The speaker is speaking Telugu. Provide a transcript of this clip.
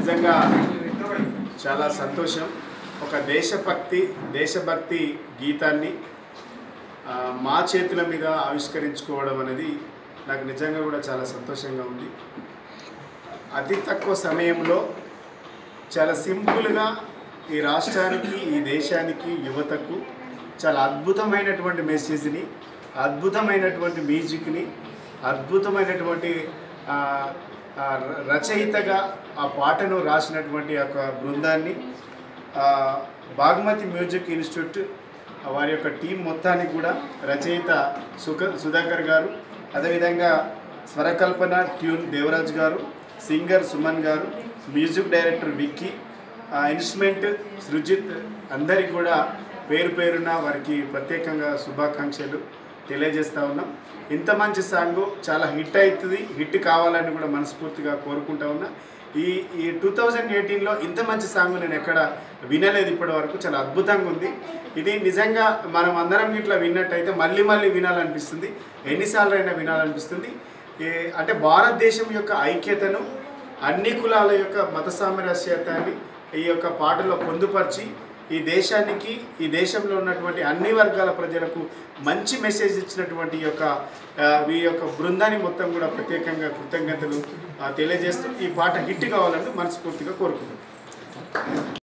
నిజంగా చాలా సంతోషం ఒక దేశభక్తి దేశభక్తి గీతాన్ని ఆ, మా చేతుల మీద ఆవిష్కరించుకోవడం అనేది నాకు నిజంగా కూడా చాలా సంతోషంగా ఉంది అతి తక్కువ సమయంలో చాలా సింపుల్గా ఈ రాష్ట్రానికి ఈ దేశానికి యువతకు చాలా అద్భుతమైనటువంటి మెసేజ్ని అద్భుతమైనటువంటి మ్యూజిక్ని అద్భుతమైనటువంటి ఆ, ఆ, ర- రచయితగా ఆ పాటను రాసినటువంటి ఒక బృందాన్ని ఆ, బాగ్మతి మ్యూజిక్ ఇన్స్టిట్యూట్ వారి యొక్క టీం మొత్తానికి కూడా రచయిత సుఖ సుధాకర్ గారు అదేవిధంగా స్వరకల్పన ట్యూన్ దేవరాజ్ గారు సింగర్ సుమన్ గారు మ్యూజిక్ డైరెక్టర్ విక్కీ ఆ, ఇన్స్ట్రుమెంట్ సృజిత్ అందరికి కూడా పేరు పేరున వారికి ప్రత్యేకంగా శుభాకాంక్షలు తెలియజేస్తా ఉన్నాం ఇంత మంచి సాంగ్ చాలా హిట్ అవుతుంది హిట్ కావాలని కూడా మనస్ఫూర్తిగా కోరుకుంటా ఉన్నా ఈ ఈ టూ థౌజండ్ ఎయిటీన్లో ఇంత మంచి సాంగ్ నేను ఎక్కడ వినలేదు ఇప్పటి వరకు చాలా అద్భుతంగా ఉంది ఇది నిజంగా మనం అందరం ఇట్లా విన్నట్టయితే మళ్ళీ మళ్ళీ వినాలనిపిస్తుంది ఎన్నిసార్లు అయినా వినాలనిపిస్తుంది ఏ- అంటే భారతదేశం యొక్క ఐక్యతను అన్ని కులాల యొక్క మత సామరస్యతాన్ని ఈ యొక్క పాటలో పొందుపరిచి ఈ దేశానికి ఈ దేశంలో ఉన్నటువంటి అన్ని వర్గాల ప్రజలకు మంచి మెసేజ్ ఇచ్చినటువంటి ఈ యొక్క ఆ, ఈ యొక్క బృందాన్ని మొత్తం కూడా ప్రత్యేకంగా కృతజ్ఞతలు ఆ, తెలియజేస్తూ ఈ పాట హిట్ కావాలని మనస్ఫూర్తిగా కోరుకుంటున్నాను